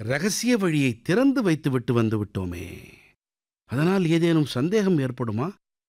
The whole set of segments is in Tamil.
ரகசிய வழியை திறந்து வைத்துவிட்டு வந்து விட்டோமே அதனால் ஏதேனும் சந்தேகம் ஏற்படுமா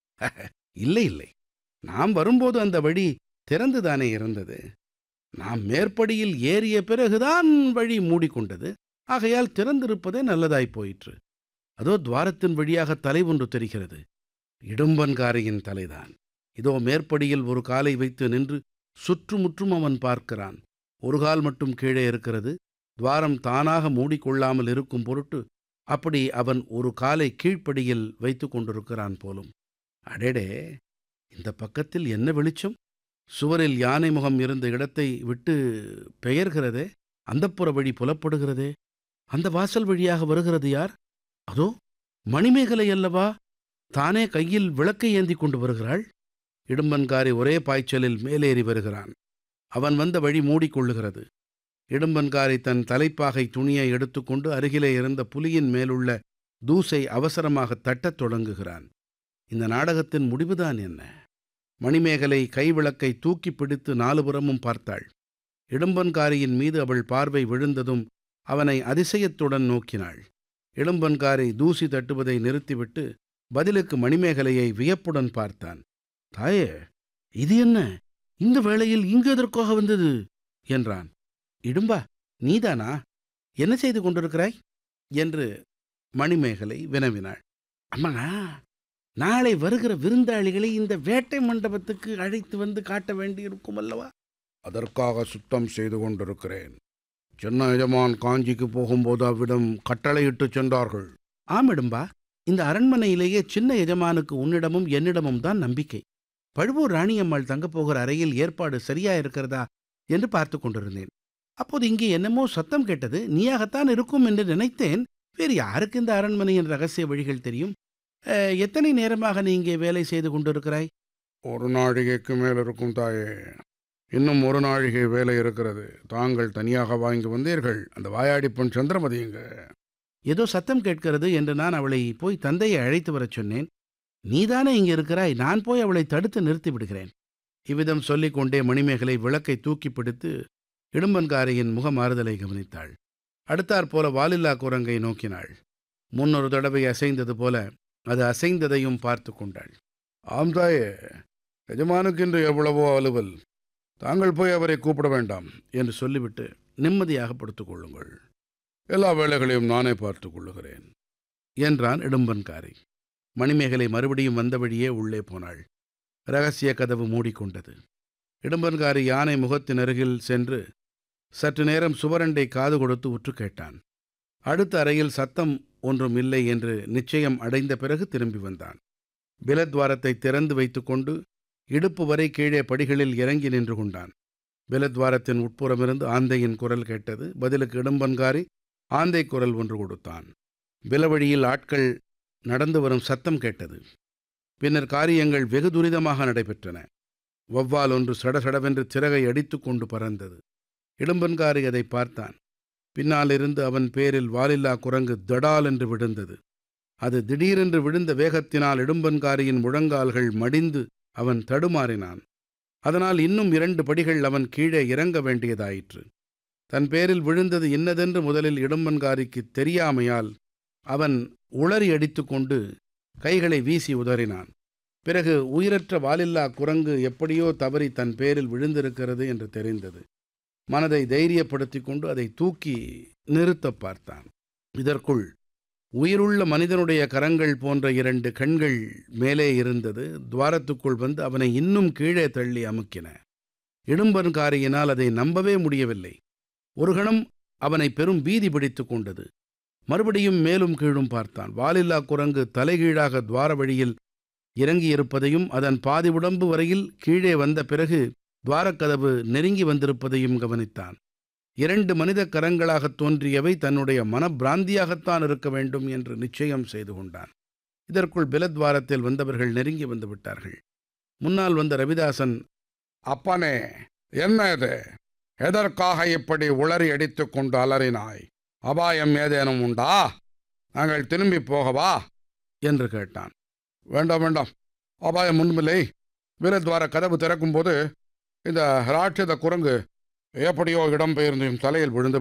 இல்லை இல்லை நாம் வரும்போது அந்த வழி திறந்துதானே இருந்தது நாம் மேற்படியில் ஏறிய பிறகுதான் வழி மூடிக்கொண்டது ஆகையால் திறந்திருப்பதே நல்லதாய் போயிற்று அதோ துவாரத்தின் வழியாக தலை ஒன்று தெரிகிறது இடும்பன்காரியின் தலைதான் இதோ மேற்படியில் ஒரு காலை வைத்து நின்று சுற்றுமுற்றும் அவன் பார்க்கிறான் ஒரு கால் மட்டும் கீழே இருக்கிறது துவாரம் தானாக மூடிக்கொள்ளாமல் இருக்கும் பொருட்டு அப்படி அவன் ஒரு காலை கீழ்ப்படியில் வைத்து கொண்டிருக்கிறான் போலும் அடேடே இந்த பக்கத்தில் என்ன வெளிச்சம் சுவரில் யானை முகம் இருந்த இடத்தை விட்டு பெயர்கிறதே அந்தப்புற வழி புலப்படுகிறதே அந்த வாசல் வழியாக வருகிறது யார் அதோ மணிமேகலை அல்லவா தானே கையில் விளக்கை ஏந்தி கொண்டு வருகிறாள் இடும்பன்காரி ஒரே பாய்ச்சலில் மேலேறி வருகிறான் அவன் வந்த வழி மூடிக்கொள்ளுகிறது இடும்பன்காரி தன் தலைப்பாகை துணியை எடுத்துக்கொண்டு அருகிலே இருந்த புலியின் மேலுள்ள தூசை அவசரமாக தட்டத் தொடங்குகிறான் இந்த நாடகத்தின் முடிவுதான் என்ன மணிமேகலை கைவிளக்கை தூக்கி பிடித்து நாலுபுறமும் பார்த்தாள் இடும்பன்காரியின் மீது அவள் பார்வை விழுந்ததும் அவனை அதிசயத்துடன் நோக்கினாள் இடும்பன்காரி தூசி தட்டுவதை நிறுத்திவிட்டு பதிலுக்கு மணிமேகலையை வியப்புடன் பார்த்தான் தாயே இது என்ன இந்த வேளையில் இங்கு எதற்காக வந்தது என்றான் இடும்பா நீதானா என்ன செய்து கொண்டிருக்கிறாய் என்று மணிமேகலை வினவினாள் அம்மா நாளை வருகிற விருந்தாளிகளை இந்த வேட்டை மண்டபத்துக்கு அழைத்து வந்து காட்ட வேண்டியிருக்கும் அல்லவா அதற்காக சுத்தம் செய்து கொண்டிருக்கிறேன் சின்ன எஜமான் காஞ்சிக்கு போகும்போது அவ்விடம் கட்டளையிட்டு சென்றார்கள் ஆமிடும்பா இந்த அரண்மனையிலேயே சின்ன எஜமானுக்கு உன்னிடமும் என்னிடமும் தான் நம்பிக்கை பழுவூர் ராணியம்மாள் தங்கப் போகிற அறையில் ஏற்பாடு சரியா இருக்கிறதா என்று பார்த்து கொண்டிருந்தேன் அப்போது இங்கே என்னமோ சத்தம் கேட்டது நீயாகத்தான் இருக்கும் என்று நினைத்தேன் வேறு யாருக்கு இந்த அரண்மனையின் ரகசிய வழிகள் தெரியும் அஹ், எத்தனை நேரமாக நீ இங்கே வேலை செய்து கொண்டிருக்கிறாய் ஒரு நாழிகைக்கு மேல் இருக்கும் தாயே இன்னும் ஒரு நாழிகை வேலை இருக்கிறது தாங்கள் தனியாக வாங்கி வந்தீர்கள் அந்த வாயாடி பொன் சந்திரமதி எங்க ஏதோ சத்தம் கேட்கிறது என்று நான் அவளை போய் தந்தையை அழைத்து வரச் சொன்னேன் நீதானே இங்கே இருக்கிறாய் நான் போய் அவளை தடுத்து நிறுத்தி விடுகிறேன் இவ்விதம் சொல்லிக் கொண்டே மணிமேகலை விளக்கை தூக்கி பிடித்து இடும்பன்காரியின் முக மாறுதலை கவனித்தாள் அடுத்தாற்போல வாலில்லா குரங்கை நோக்கினாள் முன்னொரு தடவை அசைந்தது போல அது அசைந்ததையும் பார்த்து கொண்டாள் ஆம் தாயே எஜமானுக்கு இன்று எவ்வளவோ அலுவல் தாங்கள் போய் அவரை கூப்பிட வேண்டாம் என்று சொல்லிவிட்டு நிம்மதியாக படுத்துக் கொள்ளுங்கள் எல்லா வேலைகளையும் நானே பார்த்துக் கொள்ளுகிறேன் என்றான் இடும்பன்காரி மணிமேகலை மறுபடியும் வந்த வழியே உள்ளே போனாள் ரகசிய கதவு மூடிக்கொண்டது இடும்பன்காரி யானை முகத்தின் அருகில் சென்று சற்று நேரம் சுவரண்டை காது கொடுத்து உற்று கேட்டான் அடுத்த அறையில் சத்தம் ஒன்றும் இல்லை என்று நிச்சயம் அடைந்த பிறகு திரும்பி வந்தான் பிலத்வாரத்தை திறந்து வைத்துக்கொண்டு இடுப்பு வரை கீழே படிகளில் இறங்கி நின்று கொண்டான் பிலத்வாரத்தின் உட்புறமிருந்து ஆந்தையின் குரல் கேட்டது பதிலுக்கு இடும்பன்காரி ஆந்தை குரல் ஒன்று கொடுத்தான் பிலவழியில் ஆட்கள் நடந்து வரும் சத்தம் கேட்டது பின்னர் காரியங்கள் வெகு துரிதமாக நடைபெற்றன வௌவால் ஒன்று சடசடவென்று சிறகை அடித்துக் கொண்டு பறந்தது இடும்பன்காரி அதை பார்த்தான் பின்னாலிருந்து அவன் பேரில் வாலில்லா குரங்கு தடால் என்று விழுந்தது அது திடீரென்று விழுந்த வேகத்தினால் இடும்பன்காரியின் முழங்கால்கள் மடிந்து அவன் தடுமாறினான் அதனால் இன்னும் இரண்டு படிகள் அவன் கீழே இறங்க வேண்டியதாயிற்று தன் பேரில் விழுந்தது இன்னதென்று முதலில் இடும்பன்காரிக்கு தெரியாமையால் அவன் உளறி அடித்துக்கொண்டு கைகளை வீசி உதறினான் பிறகு உயிரற்ற வாலில்லா குரங்கு எப்படியோ தவறி தன் பேரில் விழுந்திருக்கிறது என்று தெரிந்தது மனதை தைரியப்படுத்திக் கொண்டு அதை தூக்கி நிறுத்தப் பார்த்தான் இதற்குள் உயிருள்ள மனிதனுடைய கரங்கள் போன்ற இரண்டு கண்கள் மேலே இருந்தது துவாரத்துக்குள் வந்து அவனை இன்னும் கீழே தள்ளி அமுக்கின இடும்பன்காரியினால் அதை நம்பவே முடியவில்லை ஒரு கணம் அவனை பெரும் பீதி பிடித்துக் கொண்டது மறுபடியும் மேலும் கீழும் பார்த்தான் வாலில்லா குரங்கு தலைகீழாக துவார வழியில் இறங்கியிருப்பதையும் அதன் பாதி உடம்பு வரையில் கீழே வந்த பிறகு துவாரக்கதவு நெருங்கி வந்திருப்பதையும் கவனித்தான் இரண்டு மனித கரங்களாகத் தோன்றியவை தன்னுடைய மனப்பிராந்தியாகத்தான் இருக்க வேண்டும் என்று நிச்சயம் செய்து கொண்டான் இதற்குள் பிலத்வாரத்தில் வந்தவர்கள் நெருங்கி வந்து விட்டார்கள் முன்னால் வந்த ரவிதாசன் அப்பனே என்ன இது எதற்காக இப்படி உளறி அடித்துக் கொண்டு அலறினாய் அபாயம் ஏதேனும் உண்டா நாங்கள் திரும்பி போகவா என்று கேட்டான் வேண்டாம் வேண்டாம் அபாயம் ஒன்றுமில்லை வீரத்வார கதவு திறக்கும்போது இந்த ராட்சத குரங்கு எப்படியோ இடம்பெயர்ந்து என் தலையில் விழுந்து